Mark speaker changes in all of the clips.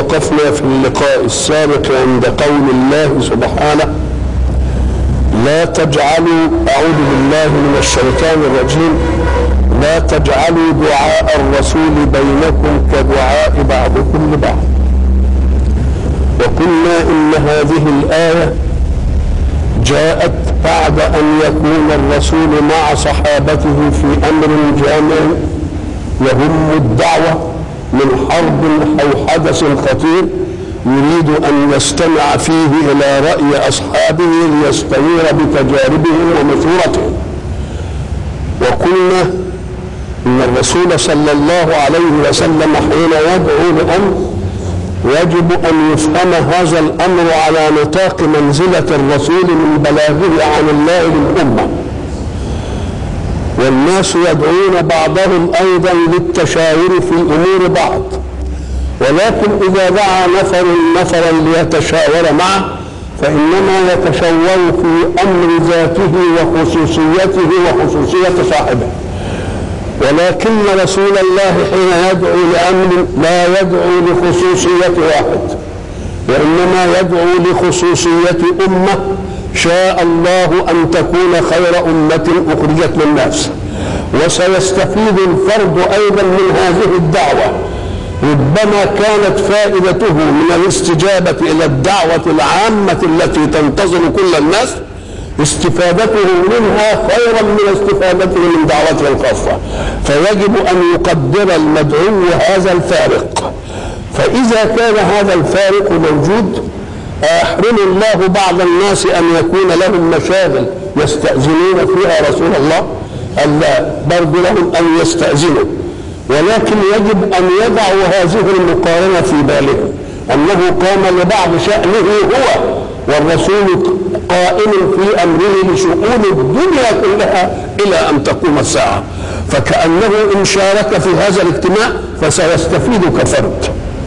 Speaker 1: توقفنا في اللقاء السابق عند قول الله سبحانه لا تجعلوا أعوذ بالله من الشيطان الرجيم لا تجعلوا دعاء الرسول بينكم كدعاء بعضكم لبعض وقلنا إن هذه الآية جاءت بعد أن يكون الرسول مع صحابته في أمر جامع يهم الدعوة من حرب أو حدث خطير يريد أن يستمع فيه إلى رأي أصحابه ليستنير بتجاربهم ومشورتهم وقلنا إن الرسول صلى الله عليه وسلم حين يدعو لأمر يجب أن يفهم هذا الأمر على نطاق منزلة الرسول من بلاغه عن الله للأمة والناس يدعون بعضهم أيضا للتشاور في أمور بعض ولكن إذا دعا نفر نفرا ليتشاور معه فإنما يتشاور في أمر ذاته وخصوصيته وخصوصية صاحبه ولكن رسول الله حين يدعو لأمر لا يدعو لخصوصية واحد وإنما يدعو لخصوصية أمة شاء الله أن تكون خير أمة أخرجت للناس وسيستفيد الفرد أيضا من هذه الدعوة ربما كانت فائدته من الاستجابة إلى الدعوة العامة التي تنتظر كل الناس استفادته منها خيرا من استفادته من دعوته الخاصة فيجب أن يقدر المدعو هذا الفارق فإذا كان هذا الفارق موجود أيحرم الله بعض الناس أن يكون لهم مشاغل يستأذنون فيها رسول الله أم لا برضو لهم أن يستأذنوا ولكن يجب أن يضعوا هذه المقارنة في بالهم أنه قام لبعض شأنه هو والرسول قائم في أمره لشؤون الدنيا كلها إلى أن تقوم الساعة فكأنه إن شارك في هذا الاجتماع فسيستفيد كفرد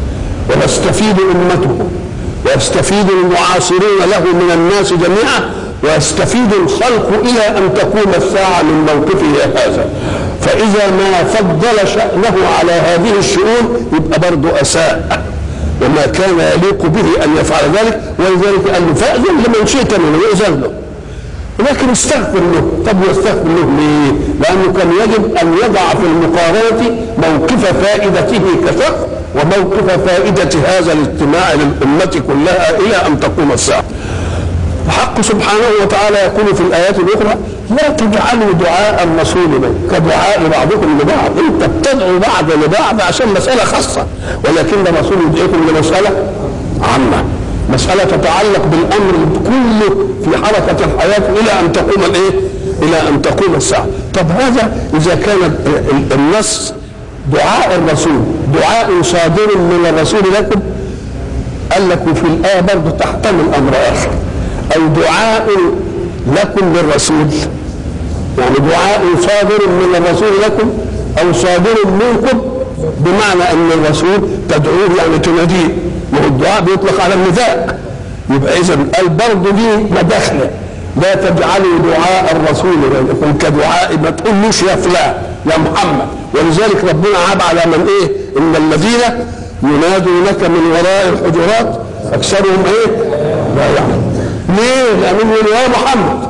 Speaker 1: ويستفيد أمته ويستفيد المعاصرون له من الناس جميعا ويستفيد الخلق إلى أن تقوم الساعة من موقفه هذا فإذا ما فضل شأنه على هذه الشؤون يبقى برضه أساء وما كان يليق به أن يفعل ذلك ولذلك قال له فأذن لمن شئت منه يؤذن له لكن استغفر له طب يستغفر له ليه؟ لأنه كان يجب أن يضع في المقارنة موقف فائدته كشخص وموقف فائدة هذا الاجتماع للأمة كلها إلى أن تقوم الساعة الحق سبحانه وتعالى يقول في الآيات الأخرى لا تجعلوا دعاء الرسول كدعاء بعضكم لبعض انت بتدعو بعض لبعض عشان مسألة خاصة ولكن الرسول يدعيكم لمسألة عامة مسألة تتعلق بالأمر كله في حركة الحياة إلى أن تقوم الإيه؟ إلى أن تقوم الساعة طب هذا إذا كان النص دعاء الرسول دعاء صادر من الرسول لكم قال لك في الآية برضه تحتمل أمر آخر أو دعاء لكم للرسول يعني دعاء صادر من الرسول لكم أو صادر منكم بمعنى أن الرسول تدعوه يعني تناديه وهو الدعاء بيطلق على النداء يبقى إذا قال برضه دي مداخلة لا تجعلوا دعاء الرسول بينكم كدعاء ما تقولوش يا فلان يا محمد ولذلك ربنا عاب على من ايه ان الذين ينادونك من وراء الحجرات اكثرهم ايه لا يعلم ليه لانه يا محمد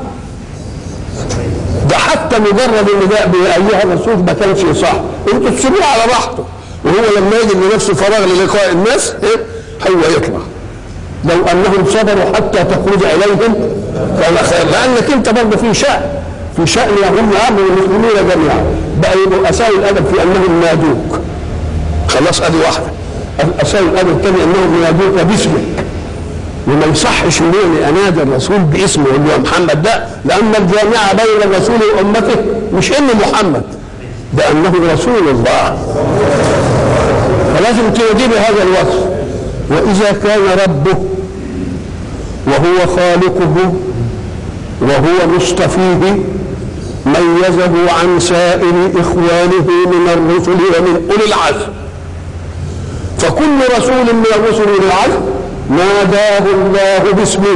Speaker 1: ده حتى مجرد النداء بايها الرسول ما كانش صح انتوا تسيبوه على راحته وهو لما يجد لنفسه فراغ للقاء الناس ايه هو يطلع لو انهم صبروا حتى تخرج اليهم كان خير لانك انت برضه في شأن في شأن يهم امر المسلمين جميعا بقى يبقوا اساوي الادب في انهم نادوك خلاص ادي واحده اساوي الادب الثاني انهم نادوك باسمك وما يصحش مني انادي الرسول باسمه يقول له يا محمد ده لان الجامعه بين الرسول وامته مش انه محمد ده انه رسول الله فلازم تناديه بهذا الوصف واذا كان ربه وهو خالقه وهو مصطفيه ميزه عن سائر اخوانه من الرسل ومن اولي العزم فكل رسول من الرسل اولي العزم ناداه الله باسمه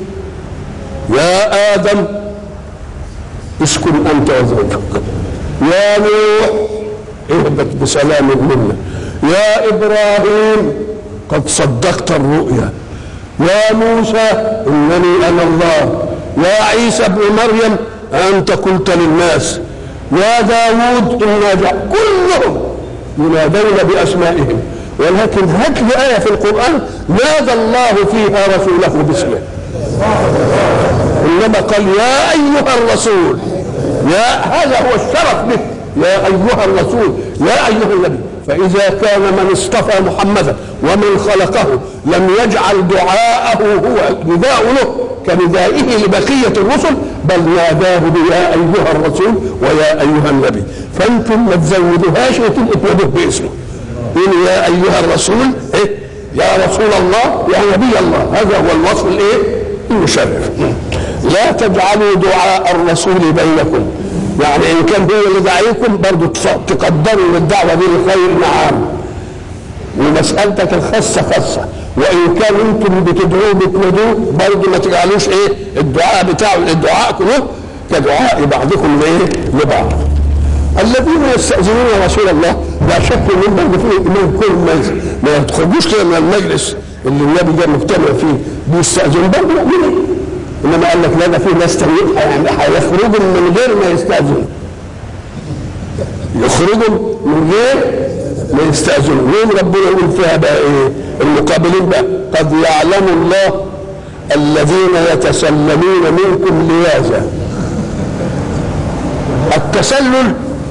Speaker 1: يا ادم اسكن انت وزوجك يا نوح اهبط بسلام منا يا ابراهيم قد صدقت الرؤيا يا موسى انني انا الله يا عيسى ابن مريم انت قلت للناس يا داود انا جعل كلهم ينادون باسمائهم ولكن هات لي ايه في القران نادى الله فيها رسوله باسمه انما قال يا ايها الرسول يا هذا هو الشرف به يا ايها الرسول يا ايها النبي فاذا كان من اصطفى محمدا ومن خلقه لم يجعل دعاءه هو نداء له كندائه لبقيه الرسل بل ناداه بيا ايها الرسول ويا ايها النبي فانتم ما تزودوهاش وتنقوا باسمه قولوا يا ايها الرسول إيه؟ يا رسول الله يا نبي الله هذا هو الوصف الايه المشرف لا تجعلوا دعاء الرسول بينكم يعني ان كان هو اللي داعيكم برضه تقدروا للدعوه دي الخير نعم ومسألتك الخاصة خاصة وإن كان أنتم بتدعوه بتنادوه برضه ما تجعلوش إيه الدعاء بتاعه الدعاء كله كدعاء بعضكم لإيه لبعض الذين يستأذنون رسول الله لا شك انهم برضه في من كل ما ما يخرجوش كده من المجلس اللي النبي جاء مجتمع فيه بيستأذن برضه يؤمنوا انما قال لك لا ده في ناس تانيين يعني هيخرجوا من غير ما يستأذنوا يخرجوا من غير ما يستأذنوا وين ربنا يقول فيها بقى ايه المقابلين بقى قد يعلم الله الذين يتسللون منكم لياذا التسلل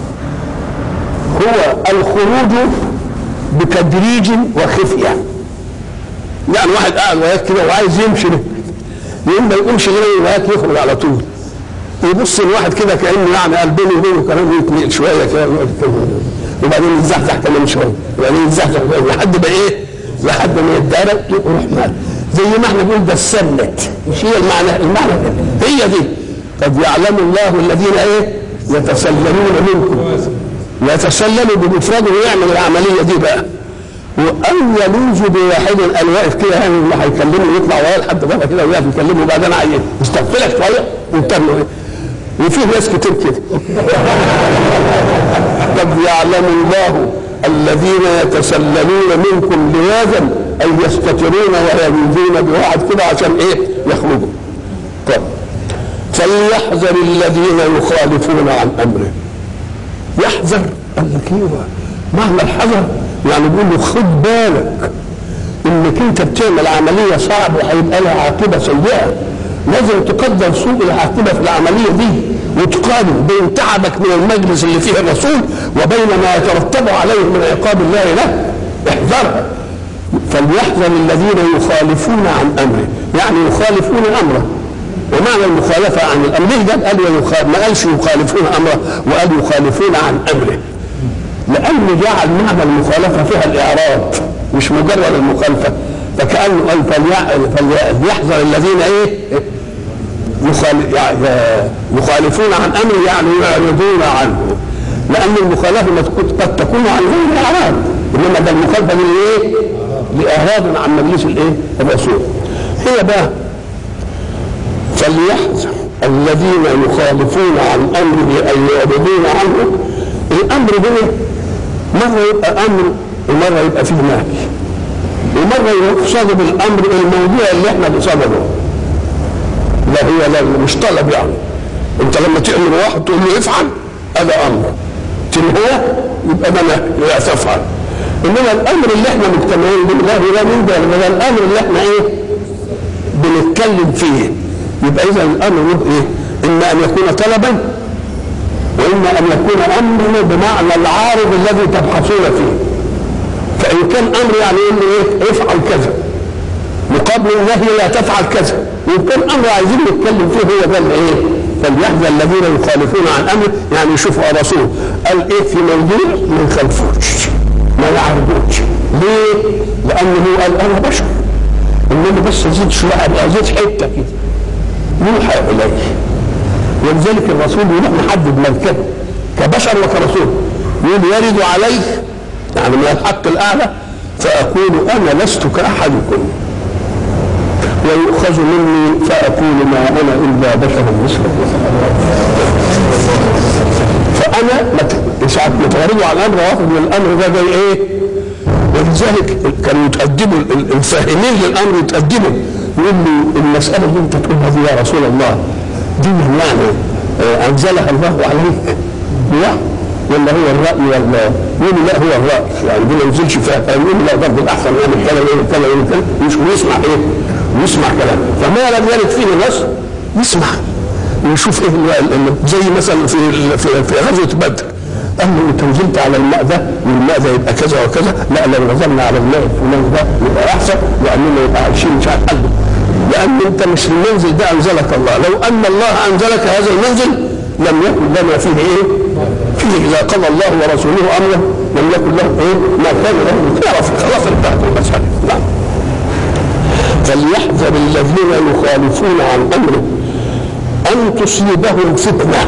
Speaker 1: هو الخروج بتدريج وخفية يعني واحد قاعد وياك كده وعايز يمشي به يقوم ما يقومش غير وياك يخرج على طول يبص الواحد كده كانه يعني قلبين وبينه كلام يتنقل شويه كده وبعدين يتزحزح كمان شويه وبعدين يتزحزح لحد ما ايه؟ لحد ما يتدارك يروح مال زي ما احنا بنقول ده السنت مش هي المعنى المعنى ده هي دي قد يعلم الله الذين ايه؟ يتسللون منكم يتسلل بمفرده ويعمل العمليه دي بقى وان يلوذ بواحد قال واقف كده يعني اللي هيكلمه يطلع وياه لحد بره كده ويقف يكلمه وبعدين عايز يستغفلك شويه ويتم ايه وفي ناس كتير كده قد يعلم الله الذين يتسللون منكم لواذا اي يستترون ويلوذون بواحد كده عشان ايه يخرجوا طب فليحذر الذين يخالفون عن امره يحذر قال لك ايوه معنى الحذر يعني بيقول له خد بالك انك انت بتعمل عمليه صعبه وهيبقى لها عاقبه سيئه لازم تقدر سوء العاقبه في العمليه دي وتقارن بين تعبك من المجلس اللي فيه الرسول وبين ما يترتب عليه من عقاب الله له احذرها فليحذر الذين يخالفون عن امره يعني يخالفون امره ومعنى المخالفة عن الأمر ليه ده قال يخالف ما قالش يخالفون أمره وقال يخالفون عن أمره لأنه جعل معنى المخالفة فيها الإعراض مش مجرد المخالفة فكأنه قال فليحذر الذين إيه يخالفون عن أمره يعني يعرضون عنه لأن المخالفة قد تكون عن غير إعراض إنما ده المخالفة من إيه؟ لإعراض عن مجلس الإيه؟ الرسول هي بقى فليحذر الذين يخالفون عن امره ان يعرضون عنه الامر هنا مره يبقى امر ومره يبقى فيه نهي ومره يقصد بالامر الموضوع اللي احنا بصدده لا هي لا مش طلب يعني انت لما تؤمر واحد تقول له افعل هذا امر تنهيه يبقى ده نهي لا تفعل انما الامر اللي احنا مجتمعين به لا هو من ده الامر اللي احنا ايه بنتكلم فيه يبقى اذا الامر له ايه؟ اما ان يكون طلبا واما ان يكون امر بمعنى العارض الذي تبحثون فيه فان كان امر يعني يقول ايه؟ افعل كذا مقابل النهي لا تفعل كذا وان كان امر عايزين نتكلم فيه هو ده الايه؟ فليحذر الذين يخالفون عن امره يعني يشوفوا الرسول قال ايه في موضوع ما يخالفوش ما يعرضوش ليه؟ لانه قال انا بشر انما بس ازيد شويه ابقى ازيد حته كده يوحى اليه ولذلك الرسول يروح محدد مركبه كبشر وكرسول يقول يرد عليه يعني من الحق الاعلى فاقول انا لست كاحدكم ويؤخذ مني فاقول ما انا الا بشر مثلكم فانا ساعه ما تعرضوا على الامر واخذ من الامر ده زي ايه؟ ولذلك كانوا يتقدموا ال- الفاهمين للامر يتقدموا يقول له المساله اللي انت تقولها دي يا رسول الله دي يعني آه، انزلها الله عليك لا ولا هو الراي ولا يقول لا هو الراي يعني دي ما ينزلش فيها كلام يقول لا برضه الاحسن يعمل كذا ويعمل كذا ويعمل كذا مش ويسمع ايه؟ ويسمع كلام فما لم يرد فيه نص يسمع ويشوف ايه اللي اللي زي مثلا في ال- في في غزوه بدر قال له انت نزلت على الماء ده والماء ده يبقى كذا وكذا لا لو نزلنا على الماء الفلاني ده يبقى احسن لاننا يبقى عايشين مش عارف قلبه لان انت مش المنزل ده انزلك الله لو ان الله انزلك هذا المنزل لم يكن لنا فيه ايه؟ فيه اذا قضى الله ورسوله امره لم يكن له ايه؟ ما كان له خلاص خلاص انتهت المساله نعم فليحذر الذين يخالفون عن امره ان تصيبهم فتنه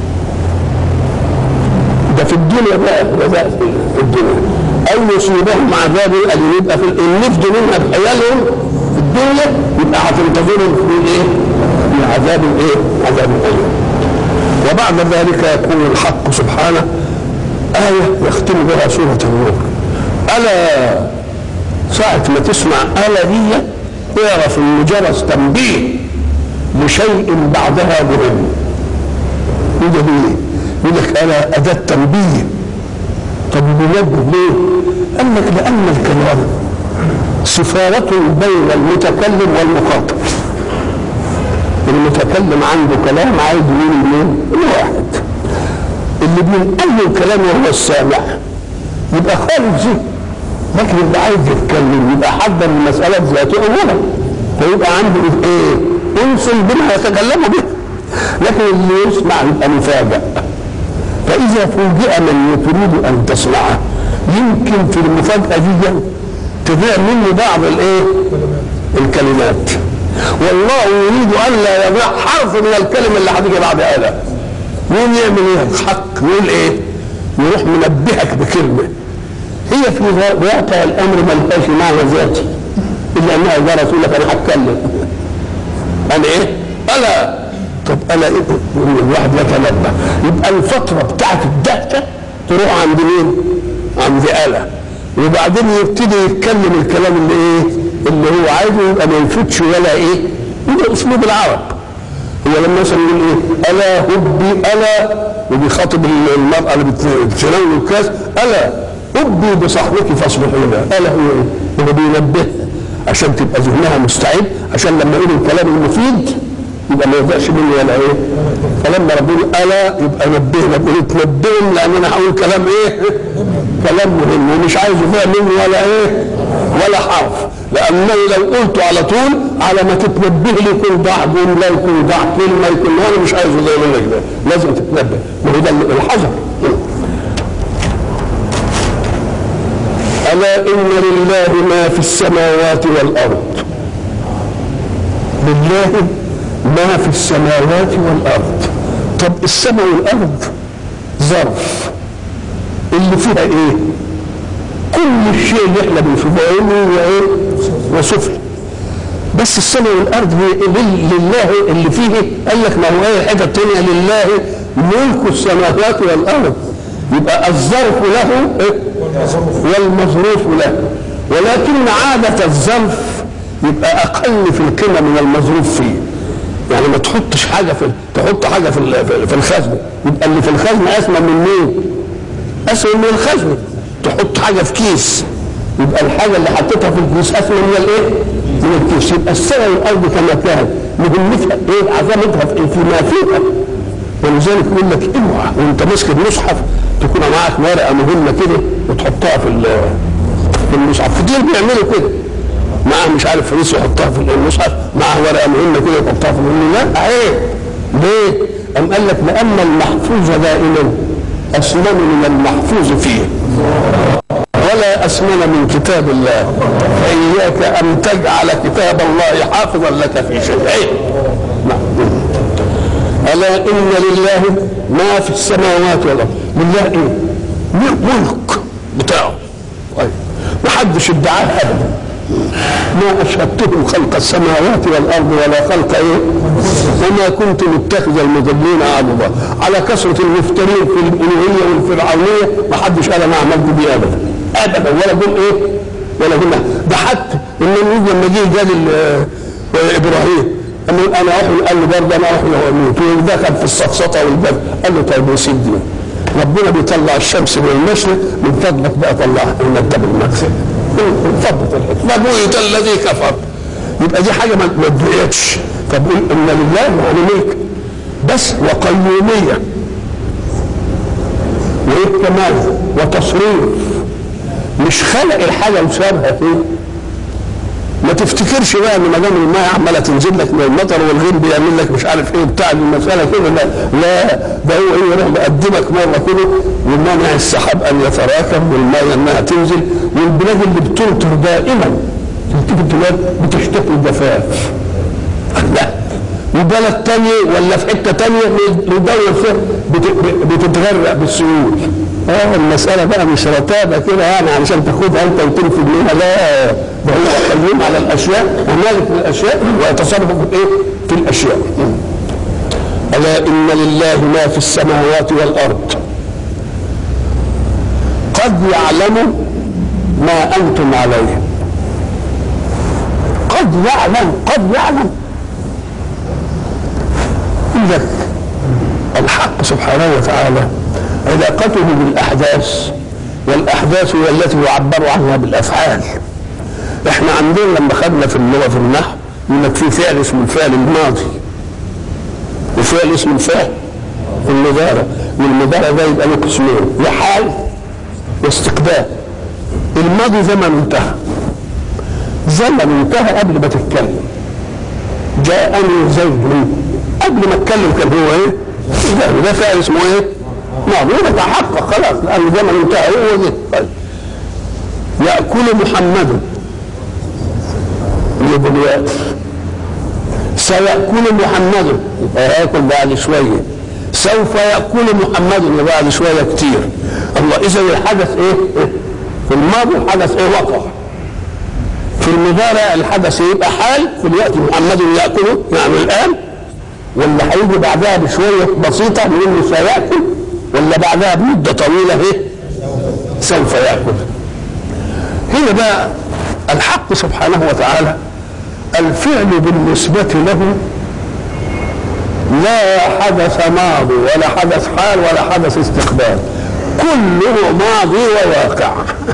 Speaker 1: ده في الدنيا بقى ده بقى في الدنيا او يصيبهم عذاب اليم يبقى في النفد منها بحيالهم في الدنيا يبقى هتنتظرهم في الايه؟ في عذاب الايه؟ عذاب اليم وبعد ذلك يقول الحق سبحانه آية يختم بها سورة النور ألا ساعة ما تسمع ألا دي اعرف إن جرس تنبيه لشيء بعدها مهم يقول ليه؟ يقول لك ألا أداة تنبيه طب بينبه ليه؟ قال لك لأن الكلام سفارة بين المتكلم والمخاطب المتكلم عنده كلام عايز يقول مين؟ واحد اللي بينقل له الكلام وهو السامع يبقى خالف ذهن لكن اللي عايز يتكلم يبقى حضر المسألة بذاته أولا فيبقى عنده إيه؟ أنس بما يتكلم به لكن اللي يسمع يبقى مفاجأ فإذا فوجئ من تريد أن تسمعه يمكن في المفاجأة دي تضيع منه بعض الإيه؟ الكلمات والله يريد أن لا يضيع حرف من الكلمة اللي هتيجي بعد آلة مين يعمل ايه؟ حق يقول ايه؟ يروح منبهك بكلمه هي في واقع الامر ملهاش معنى ذاتي الا انها جرت تقول لك انا هتكلم انا ايه؟ الا طب الا ايه؟ الواحد يتنبه يبقى الفتره بتاعت الدهشه تروح عند مين؟ عند آلة وبعدين يبتدي يتكلم الكلام اللي ايه؟ اللي هو عايزه يبقى ما يفوتش ولا ايه؟ وده اسلوب العرب هو لما مثلا يقول ايه الا هبي الا وبيخاطب المراه اللي بتناول الكاس الا هبي بصحبك فاصبحي لها الا هو ايه؟ هو بينبهها عشان تبقى ذهنها مستعد عشان لما يقول الكلام المفيد يبقى ما يضيعش مني ولا ايه؟ فلما ربنا يقول الا يبقى نبهنا بقول تنبههم لان انا هقول كلام ايه؟ كلام مهم ومش عايز يضيع مني ولا ايه؟ ولا حرف لانه لو قلت على طول على ما تتنبه لي يكون ضاع جمله يكون ضاع كلمه يكون انا مش عايز يضيع منك ده لازم تتنبه ما هو ده الحذر الا ان لله ما في السماوات والارض لله ما في السماوات والارض طب السماء والارض ظرف اللي فيها ايه كل الشيء اللي احنا بنشوفه علمي وايه وسفلي بس السماء والارض هي لل- لله اللي فيه قال لك ما هو ايه الحاجه الثانيه لله ملك السماوات والارض يبقى الظرف له إيه؟ والمظروف له ولكن عادة الظرف يبقى أقل في القيمة من المظروف فيه يعني ما تحطش حاجة في تحط حاجة في ال- في الخزنة يبقى اللي في الخزنة أسمى من مين؟ أسمى من الخزنة تحط حاجة في كيس يبقى الحاجة اللي حطيتها في الكيس أسمى من الإيه؟ من الكيس يبقى السماء والأرض كما كانت مهمتها إيه؟ عظمتها في فيما فيها ولذلك يقول لك اوعى وانت ماسك المصحف تكون معاك ورقه مهمه كده وتحطها في ال- في المصحف كتير بيعملوا كده معاه مش عارف فلوس يحطها في المصحف معاه ورقه مهمه كده يحطها في المصحف لا عيب ليه؟ أم قال لك لأن المحفوظ دائما أسمن من المحفوظ فيه ولا أسمن من كتاب الله فإياك أن تجعل كتاب الله حافظا لك في شيء عيب نعم ألا إن لله ما في السماوات والأرض لله إيه؟ ملك بتاعه طيب محدش ادعاه أبدا ما أشهدتهم خلق السماوات والأرض ولا خلق إيه؟ وما كنت متخذ المضلين عضدا على كثرة المفترين في الألوهية والفرعونية ما حدش قال أنا عملت دي أبدا أبدا ولا قول إيه؟ ولا هنا ده حتى النمرود لما جه جاد ابراهيم انا انا اروح قال له برضه انا اروح له اموت ودخل في السفسطه والجبل قال له طيب يا سيدي ربنا بيطلع الشمس من المشرق من فضلك بقى طلعها من الجبل المغرب فضلت الحكمه بويت الذي كفر يبقى دي حاجه ما ادعيتش طب قول ان لله يعني ملك بس وقيوميه وايه كمان وتصريف مش خلق الحاجه وسابها فين ما تفتكرش بقى ان ما دام الماء عماله تنزل لك من المطر والغيم بيعمل لك مش عارف ايه بتاع المساله كده لا لا ده هو ايه يروح مقدمك مره كده ومنع السحاب ان يتراكم والماء انها تنزل والبلاد اللي بتمطر دائما تلتفت البلاد بتشتكي الجفاف لا وبلد تانية ولا في حته تانية بيدور فيها بتتغرق بالسيول اه المساله بقى مش رتابه كده يعني علشان تاخدها انت وتنفذ منها لا ده هو قيوم على الاشياء ومالك للاشياء ويتصرف في ايه؟ في الاشياء. الا ان لله ما في السماوات والارض. قد يعلم ما انتم عليه. قد يعلم قد يعلم لك الحق سبحانه وتعالى علاقته بالاحداث والاحداث هي التي يعبر عنها بالافعال احنا عندنا لما خدنا في اللغه في النحو يقول لك في فعل اسمه الفعل الماضي وفعل اسمه الفعل المضارع والمضارع ده يبقى له قسمين يا حال واستقبال الماضي زمن انتهى زمن انتهى قبل ما تتكلم جاءني زيد قبل ما اتكلم كان هو ايه؟ ده, ده فعل اسمه ايه؟ ماضي هنا تحقق خلاص لان زمن انتهى هو ده طيب ياكل محمد بالياس سيأكل محمد يبقى ياكل بعد شويه سوف يأكل محمد بعد شويه كتير الله اذا الحدث ايه؟ في الماضي الحدث ايه وقع في المضارع الحدث يبقى حال في الوقت محمد يأكله يعني الآن ولا هيجي بعدها بشوية بسيطة نقول له سيأكل ولا بعدها بمدة طويلة ايه؟ سوف يأكل هنا بقى الحق سبحانه وتعالى الفعل بالنسبة له لا حدث ماضي ولا حدث حال ولا حدث استقبال كله ماضي وواقع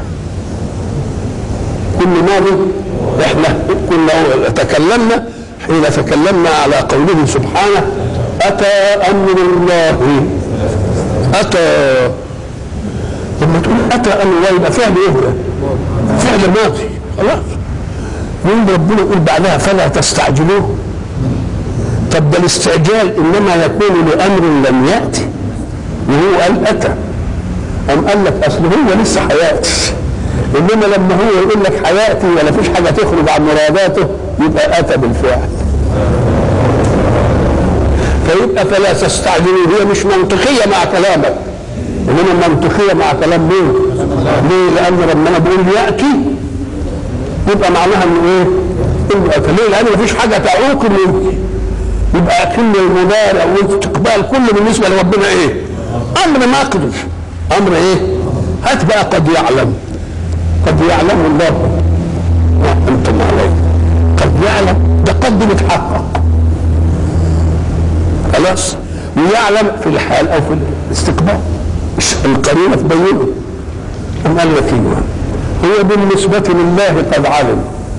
Speaker 1: كل ماضي احنا كنا تكلمنا حين تكلمنا على قوله سبحانه اتى امر الله اتى لما تقول اتى امر الله يبقى فعل ايه ده؟ فعل ماضي خلاص يقول ربنا يقول بعدها فلا تستعجلوه طب ده الاستعجال انما يكون لامر لم ياتي وهو قال اتى أم قال لك اصل هو لسه هياتي انما لما هو يقول لك حياتي ولا فيش حاجه تخرج عن مراداته يبقى اتى بالفعل فيبقى فلا تستعجلوا هي مش منطقيه مع كلامك انما منطقيه مع كلام مين؟ ليه؟ لان ربنا بيقول ياتي يبقى معناها انه ايه؟ انه اتى ليه؟ لان مفيش حاجه تعوق انه يبقى اكن المضارع والاستقبال كله بالنسبه لربنا ايه؟ امر ما قدر امر ايه؟ هات بقى قد يعلم قد يعلم الله ما انتم عليه قد يعلم ده قد بيتحقق خلاص ويعلم في الحال او في الاستقبال القرينه تبينه أم قال لك هو بالنسبة لله قد علم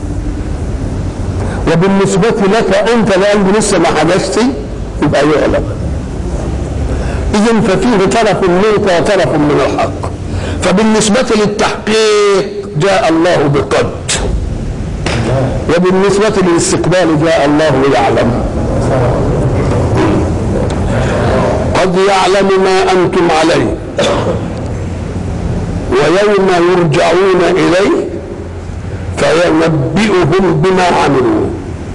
Speaker 1: وبالنسبة لك أنت لأن لسه ما حدثت يبقى يعلم إذا ففيه طرف منك وطرف من الحق فبالنسبة للتحقيق جاء الله بقد وبالنسبة للاستقبال جاء الله يعلم قد يعلم ما أنتم عليه ويوم يرجعون إليه فينبئهم بما عملوا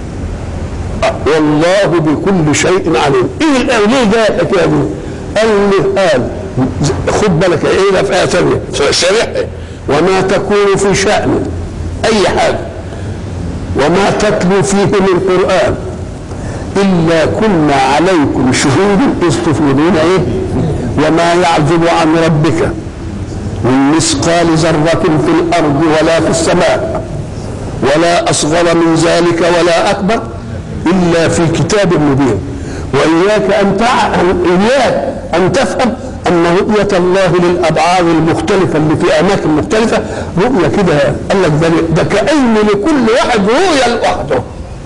Speaker 1: والله بكل شيء عليم ايه الآن ليه جاء الحكايه دي؟ قال لي قال خد بالك ايه ده في ايه ثانيه شرحها وما تكون في شأن اي حاجه وما تتلو فيه من قرآن إلا كنا عليكم شهودا إذ تفيدون إيه وما يعزب عن ربك من مثقال ذرة في الأرض ولا في السماء ولا أصغر من ذلك ولا أكبر إلا في كتاب مبين وإياك أن تع... إياك أن تفهم أن رؤية الله للأبعاد المختلفة اللي في أماكن مختلفة رؤية كده قال لك ده, ده كأن لكل واحد رؤية لوحده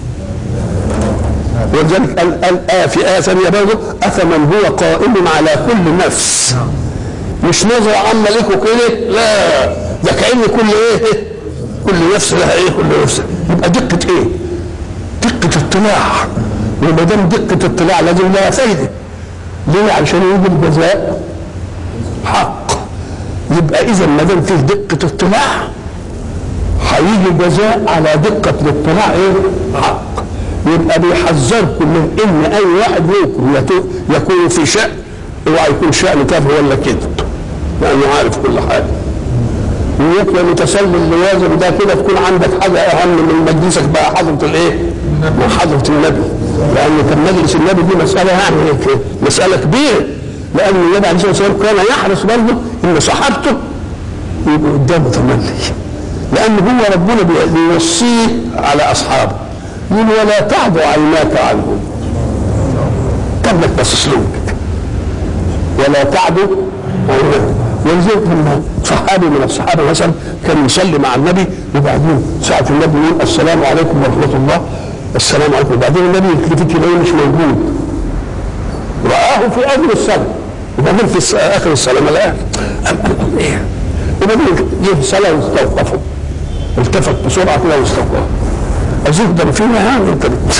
Speaker 1: ولذلك قال قال آه في آية ثانية برضه أفمن هو قائم على كل نفس مش نظرة عامة لكم كده لا ده كأن كل إيه كل نفس لها إيه كل نفس يبقى دقة إيه؟ دقة اطلاع وما دام دقة اطلاع لازم لها فايدة ليه؟ عشان يجي الجزاء حق يبقى إذا ما دام فيه دقة اطلاع هيجي جزاء على دقة الاطلاع إيه؟ حق يبقى بيحذركم من ان اي واحد منكم يتو- يكون في شأن اوعى يكون شأن تافه ولا كذب لانه عارف كل حاجه ويبقى متسلل اللوازم ده كده تكون عندك حاجه اهم من مجلسك بقى حضره الايه؟ من حضره النبي لان كان مجلس النبي دي مساله يعني هيك مساله كبيره لان النبي عليه الصلاه والسلام كان يحرص برضه ان صحابته يبقوا قدامه تملي لان هو ربنا بي- بيوصيه على اصحابه يقول ولا تعد عيناك عنهم كان لك بس اسلوبك ولا تعد عيناك ولذلك لما صحابي من الصحابه مثلا كان يصلي مع النبي وبعدين ساعه النبي يقول السلام عليكم ورحمه الله السلام عليكم وبعدين النبي يلتفت يلاقيه مش موجود رآه في اخر الصلاه وبعدين في الس- اخر الصلاه ما لقاه قال- قال- قال ايه وبعدين جه صلاه واستوقفه التفت بسرعه كده واستوقفه أزهد فينا يعني انت بت-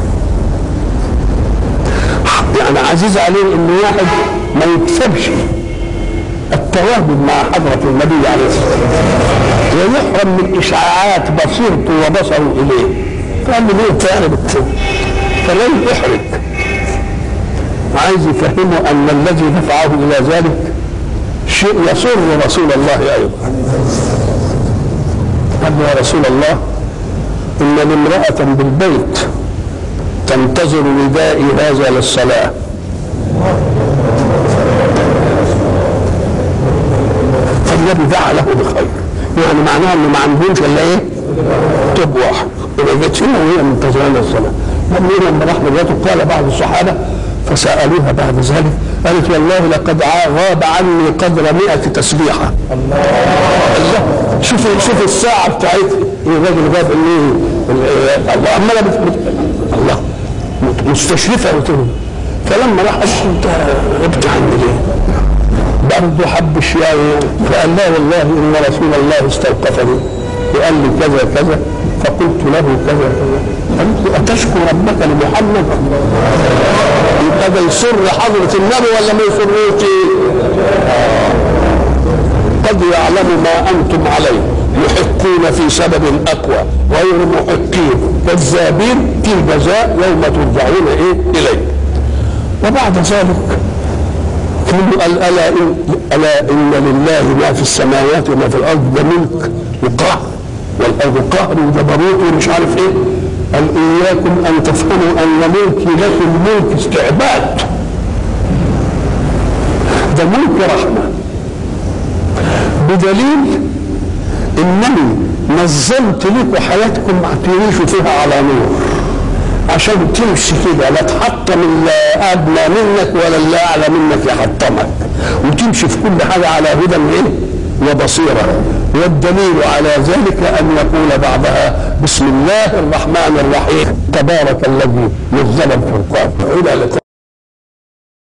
Speaker 1: يعني عزيز عليه ان واحد ما يكسبش التواجد مع حضرة النبي عليه الصلاة والسلام ويحرم من إشعاعات بصيرته وبصره إليه فقال له ليه تاني بت- فلن يحرج عايز يفهمه أن الذي دفعه إلى ذلك شيء يسر رسول الله أيضا قال له يا رسول الله إن لامرأة بالبيت تنتظر ندائي هذا للصلاة فالنبي دعا له بخير يعني معناها انه ما عندهمش الا ايه؟ طب واحد يبقى جت هنا وهي منتظره للصلاه لما لما راح لجاته قال بعض الصحابه فسالوها بعد ذلك قالت والله لقد ع- غاب عني قدر مئة تسبيحه الله شوف شوف الساعه بتاعتها إيه الراجل غاب ايه الله عماله بت- بت- الله مستشرفه قلت له فلما راح قال انت غبت عني ليه؟ برضه حب الشيعي فقال لا والله ان رسول الله استوقفني وقال لي كذا كذا فقلت له كذا كذا قلت له اتشكر ربك لمحمد يبقى ده يسر حضره النبي ولا ما يسروش قد يعلم ما انتم عليه محقون في سبب اقوى غير محقين كذابين في الجزاء يوم ترجعون ايه اليه وبعد ذلك ثم قال الا إن الا ان لله ما في السماوات وما في الارض ده ملك وقهر والارض قهر وجبروت ومش عارف ايه قال اياكم ان تفهموا ان ملكي لكم ملك استعباد ده ملك رحمه بدليل انني نظمت لكم حياتكم تعيشوا فيها على نور عشان تمشي كده لا تحطم اللي ادنى منك ولا اللي اعلى منك يحطمك وتمشي في كل حاجه على هدى ايه وبصيره والدليل على ذلك ان يقول بعدها بسم الله الرحمن الرحيم تبارك الذي نزل الفرقان الى لقاء